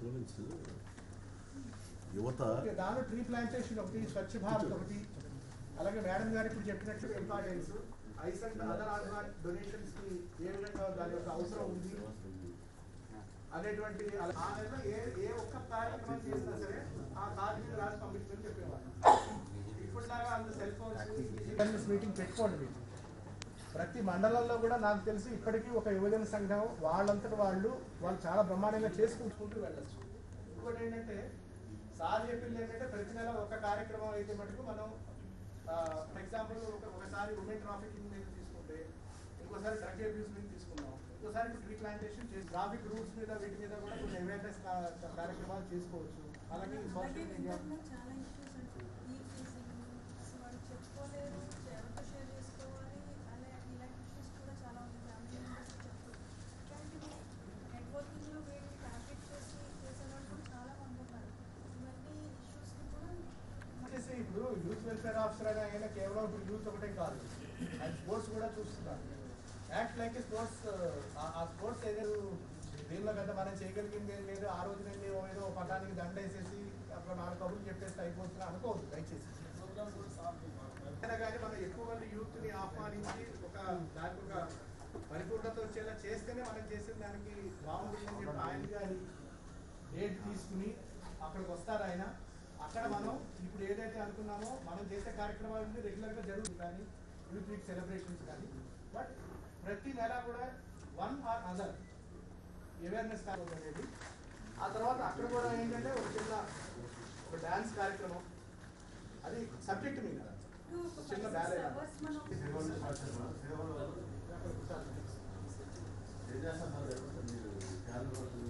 గమనించు యువత ఓకే, దానిలో ట్రీ ప్లాంటేషన్ ఒకటి స్వచ్ఛ భారత్ ఒకటి అలాగే మేడం గారు ఇప్పుడు చెప్పినట్లు importance eyes and other organ donations కి ఏ విధంగా దాని యొక్క అవసరం ఉంది అనేటువంటి అలా- ఆ నెలలో ఏ ఏ ఒక్క కార్యక్రమం చేసినా సరే ఆ కార్డు మీద రాసి పంపించమని చెప్పేవాళ్ళు ఇప్పుడులాగా అంత సెల్ ఫోన్స్ మీటింగ్ పెట్టుకోండి మీరు ప్రతి మండలంలో కూడా నాకు తెలిసి ఇప్పటికీ ఒక యువజన సంఘం వాళ్ళంతట వాళ్ళు వాళ్ళు చాలా బ్రహ్మాండంగా చేసుకుంటూ వెళ్ళచ్చు ఇంకోటి ఏంటంటే సార్ చెప్పింది ఏంటంటే ప్రతి నెల ఒక కార్యక్రమం అయితే మటుకు మనం ఫర్ ఎగ్జాంపుల్ ఒక ఒకసారి ఉమెన్ ట్రాఫికింగ్ మీద తీసుకుంటే ఇంకోసారి డ్రగ్ అబ్యూస్ మీద తీసుకున్నాం ఇంకోసారి ఇప్పుడు ట్రీ ప్లాంటేషన్ చేసి ట్రాఫిక్ రూల్స్ మీద వీటి మీద కూడా కొన్ని అవేర్నెస్ కార్యక్రమాలు చేసుకోవచ్చు అలాగే అలాగే సోషల్ మీడియా ఇంటర్నెట్ చాలా ఇష్యూస్ ఉంటాయి ఈ ఫీజింగ్ వాళ్ళు చెప్పుకోలేరు ఎవరితో షేర్ చేసుకోవాలి అలా ఇలాంటి ఇష్యూస్ కూడా చాలా ఉన్నాయి ఫ్యామిలీ మెంబర్స్ చెప్తారు ఇలాంటివి నెట్వర్కింగ్లో వీళ్ళని టార్గెట్ చేసి చేసే వాళ్ళు కూడా చాలా మంది ఉన్నారు ఇవన్నీ ఇష్యూస్ని కూడా వచ్చేసి ఇప్పుడు యూత్ వెల్ఫేర్ ఆఫీసర్ అని ఆయన కేవలం ఇప్పుడు యూత్ ఒకటే కాదు ఆయన స్పోర్ట్స్ కూడా చూస్తున్నారు యాక్ట్ లైక్ స్పోర్ట్స్ ఆ స్పోర్ట్స్ ఏదో దీనిలో కదా మనం చేయగలిగింది ఏం లేదు ఆ రోజు నేను ఏదో ఒక పటానికి దండ వేసేసి అక్కడ నాలుగు కబుర్లు చెప్పేస్తే అయిపోతుంది అనుకోవద్దు దయచేసి అయినా కానీ మనం ఎక్కువ మంది యూత్ ని ఆహ్వానించి ఒక దానికి ఒక పరిపూర్ణత వచ్చేలా చేస్తేనే మనం చేసిన దానికి బాగుంటుందని చెప్పి ఆయన గారి డేట్ తీసుకుని అక్కడికి వస్తారు ఆయన అక్కడ మనం ఇప్పుడు ఏదైతే అనుకున్నామో మనం చేసే కార్యక్రమాలు రెగ్యులర్ గా జరుగుతుంది కానీ యూత్ వీక్ సెలబ్రేషన్స్ కానీ బట్ ప్రతి నెల కూడా వన్ ఆర్ అదర్ అవేర్నెస్ కార్యక్రమం అనేది ఆ తర్వాత అక్కడ కూడా ఏంటంటే ఒక చిన్న ఒక డాన్స్ కార్యక్రమం అది సబ్జెక్ట్ మీద ఒక చిన్న బ్యాలెట్ అవర్స్ మనం ఏం చేస్తున్నారు మీరు క్యాలెండర్